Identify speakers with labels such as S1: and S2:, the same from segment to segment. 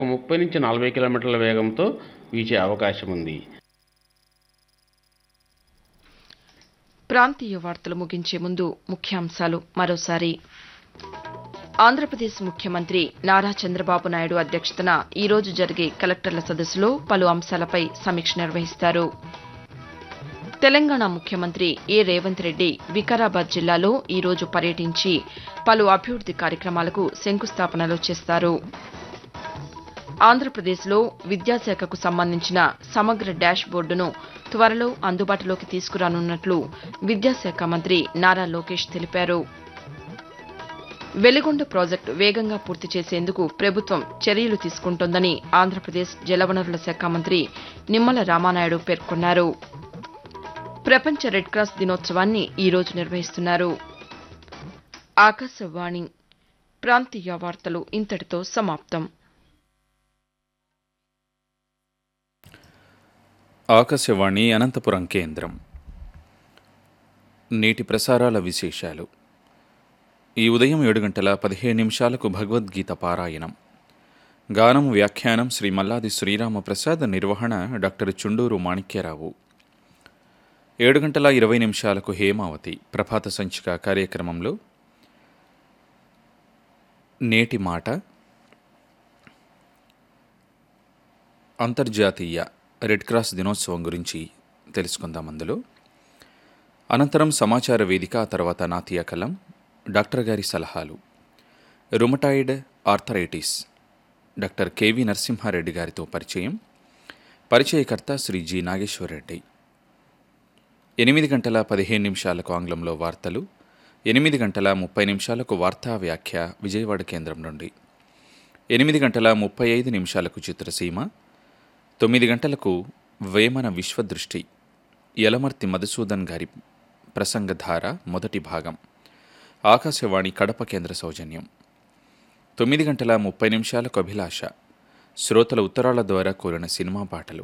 S1: ముప్పై నుంచి నలభై కిలోమీటర్ల వేగంతో వీచే అవకాశం ఉంది
S2: ప్రాంతీయ వార్తలు ముగించే ముందు ముఖ్యాంశాలు మరోసారి ఆంధ్రప్రదేశ్ ముఖ్యమంత్రి నారా చంద్రబాబు నాయుడు అధ్యక్షతన ఈరోజు జరిగే కలెక్టర్ల సదస్సులో పలు అంశాలపై సమీక్ష నిర్వహిస్తారు తెలంగాణ ముఖ్యమంత్రి ఏ రేవంత్ రెడ్డి వికారాబాద్ జిల్లాలో ఈరోజు పర్యటించి పలు అభివృద్ది కార్యక్రమాలకు శంకుస్థాపనలు చేస్తారు ఆంధ్రప్రదేశ్లో విద్యాశాఖకు సంబంధించిన సమగ్ర డాష్ బోర్డును త్వరలో అందుబాటులోకి తీసుకురానున్నట్లు విద్యాశాఖ మంత్రి నారా లోకేష్ తెలిపారు వెలిగొండ ప్రాజెక్టు వేగంగా పూర్తి చేసేందుకు ప్రభుత్వం చర్యలు తీసుకుంటోందని ఆంధ్రప్రదేశ్ జలవనరుల శాఖ మంత్రి నిమ్మల రామానాయుడు పేర్కొన్నారు ప్రపంచ రెడ్ క్రాస్ దినోత్సవాన్ని ఈరోజు నిర్వహిస్తున్నారు ఆకాశవాణి ప్రాంతీయ వార్తలు ఇంతటితో సమాప్తం
S3: ఆకాశవాణి అనంతపురం కేంద్రం నేటి ప్రసారాల విశేషాలు ఈ ఉదయం ఏడు గంటల పదిహేను నిమిషాలకు భగవద్గీత పారాయణం గానం వ్యాఖ్యానం శ్రీ మల్లాది శ్రీరామప్రసాద్ నిర్వహణ డాక్టర్ చుండూరు మాణిక్యరావు ఏడు గంటల ఇరవై నిమిషాలకు హేమావతి ప్రభాత సంచిక కార్యక్రమంలో నేటి మాట అంతర్జాతీయ రెడ్ క్రాస్ దినోత్సవం గురించి తెలుసుకుందాం అందులో అనంతరం సమాచార వేదిక ఆ తర్వాత నాతియా కలం డాక్టర్ గారి సలహాలు rheumatoid arthritis doctor KV Narasimha Reddy గారితో పరిచయం పరిచయకర్త శ్రీ జి నాగేశ్వరరెడ్డి ఎనిమిది గంటల పదిహేను నిమిషాలకు ఆంగ్లంలో వార్తలు ఎనిమిది గంటల ముప్పై నిమిషాలకు వార్తా వ్యాఖ్య విజయవాడ కేంద్రం నుండి ఎనిమిది గంటల ముప్పై ఐదు నిమిషాలకు చిత్రసీమ తొమ్మిది గంటలకు వేమన విశ్వదృష్టి యలమర్తి మధుసూదన్ గారి ప్రసంగధార మొదటి భాగం ఆకాశవాణి కడప కేంద్ర సౌజన్యం తొమ్మిది గంటల ముప్పై నిమిషాలకు అభిలాష శ్రోతల ఉత్తరాల ద్వారా కోరిన సినిమా పాటలు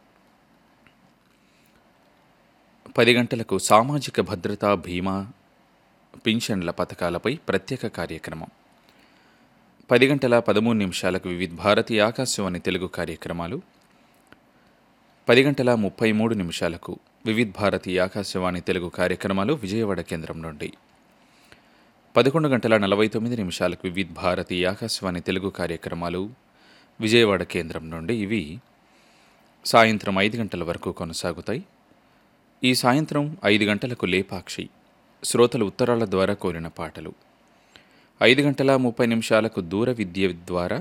S3: పది గంటలకు సామాజిక భద్రతా బీమా పింఛన్ల పథకాలపై ప్రత్యేక కార్యక్రమం పది గంటల పదమూడు నిమిషాలకు వివిధ భారతి ఆకాశవాణి తెలుగు కార్యక్రమాలు పది గంటల ముప్పై మూడు నిమిషాలకు వివిధ్ భారతి ఆకాశవాణి తెలుగు కార్యక్రమాలు విజయవాడ కేంద్రం నుండి పదకొండు గంటల నలభై తొమ్మిది నిమిషాలకు వివిధ్ భారతి ఆకాశవాణి తెలుగు కార్యక్రమాలు విజయవాడ కేంద్రం నుండి ఇవి సాయంత్రం ఐదు గంటల వరకు కొనసాగుతాయి ఈ సాయంత్రం ఐదు గంటలకు లేపాక్షి శ్రోతలు ఉత్తరాల ద్వారా కోరిన పాటలు ఐదు గంటల ముప్పై నిమిషాలకు దూర విద్య ద్వారా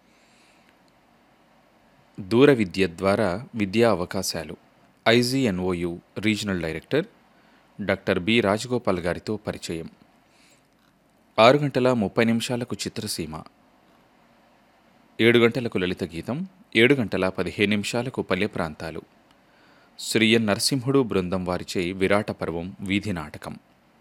S3: దూర విద్య ద్వారా విద్యా అవకాశాలు IGNOU regional director doctor B Rajagopal గారితో పరిచయం ఆరు గంటల ముప్పై నిమిషాలకు చిత్రసీమ ఏడు గంటలకు లలిత గీతం ఏడు గంటల పదిహేను నిమిషాలకు పల్లె ప్రాంతాలు శ్రీ ఎన్ నరసింహుడు బృందం వారిచే విరాట పర్వం వీధి నాటకం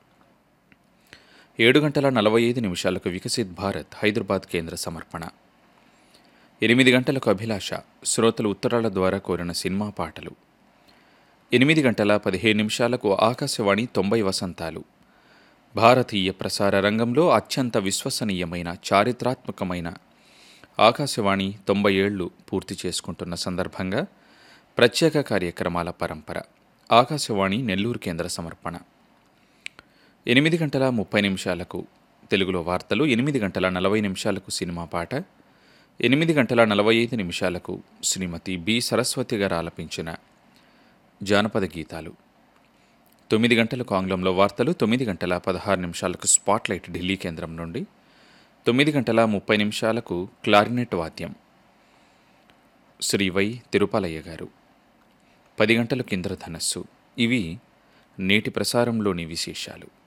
S3: ఏడు గంటల నలభై ఐదు నిమిషాలకు వికసిత్ భారత్ హైదరాబాద్ కేంద్ర సమర్పణ ఎనిమిది గంటలకు అభిలాష శ్రోతలు ఉత్తరాల ద్వారా కోరిన సినిమా పాటలు ఎనిమిది గంటల పదిహేను నిమిషాలకు ఆకాశవాణి తొంభై వసంతాలు భారతీయ ప్రసార రంగంలో అత్యంత విశ్వసనీయమైన చారిత్రాత్మకమైన ఆకాశవాణి తొంభై ఏళ్లు పూర్తి చేసుకుంటున్న సందర్భంగా ప్రత్యేక కార్యక్రమాల పరంపర ఆకాశవాణి నెల్లూరు కేంద్ర సమర్పణ ఎనిమిది గంటల ముప్పై నిమిషాలకు తెలుగులో వార్తలు ఎనిమిది గంటల నలభై నిమిషాలకు సినిమా పాట ఎనిమిది గంటల నలభై ఐదు నిమిషాలకు శ్రీమతి బి సరస్వతి గారు ఆలపించిన జానపద గీతాలు తొమ్మిది గంటలకు ఆంగ్లంలో వార్తలు తొమ్మిది గంటల పదహారు నిమిషాలకు స్పాట్లైట్ ఢిల్లీ కేంద్రం నుండి తొమ్మిది గంటల ముప్పై నిమిషాలకు క్లారినెట్ వాద్యం శ్రీ వై తిరుపాలయ్య గారు పది గంటలకు ఇంద్రధనస్సు ఇవి నేటి ప్రసారంలోని విశేషాలు